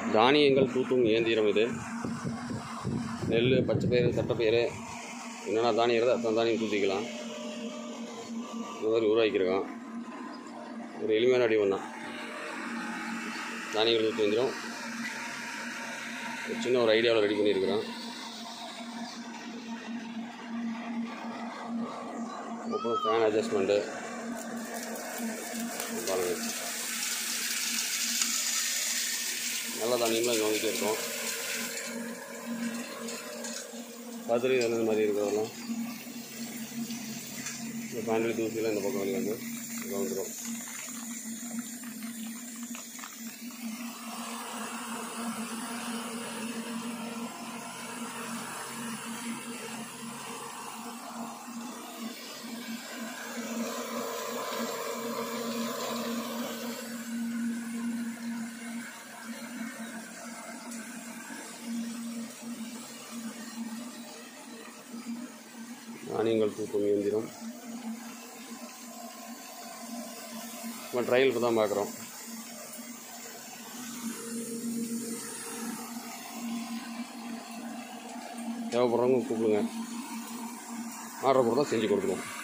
தானியங்கள் தூத்தும் இயந்திரம் இது நெல் பச்சைப்பயிறு தட்டைப்பயிறு என்னென்ன தானியம் இருக்குதோ அத்தனை தானியம் தூத்திக்கலாம் இந்த மாதிரி உருவாக்கியிருக்கோம் ஒரு எளிமையான வடிவம் தான் தானியங்கள் தூத்து இயந்திரம் ஒரு சின்ன ஒரு ஐடியாவில் ரெடி பண்ணியிருக்கிறோம் அப்புறம் ஃபேன் அட்ஜஸ்ட்மெண்ட்டு பாருங்க நல்ல தானியங்களும் இங்கே வந்துட்டே இருக்கோம் பார்த்துட்டு இந்த மாதிரி இருக்கிறதெல்லாம் இந்த பேண்டல் தூசிலாம் இந்த பக்கம் வெளியே வந்து இங்கே வந்துடும் தானியங்கள் தூக்கும் இயந்திரம் நம்ம ட்ரையல் இப்போ தான் பார்க்குறோம் தேவைப்படுறவங்க கூப்பிடுங்க ஆர்டர் கொடுத்தா செஞ்சு கொடுத்துருவோம்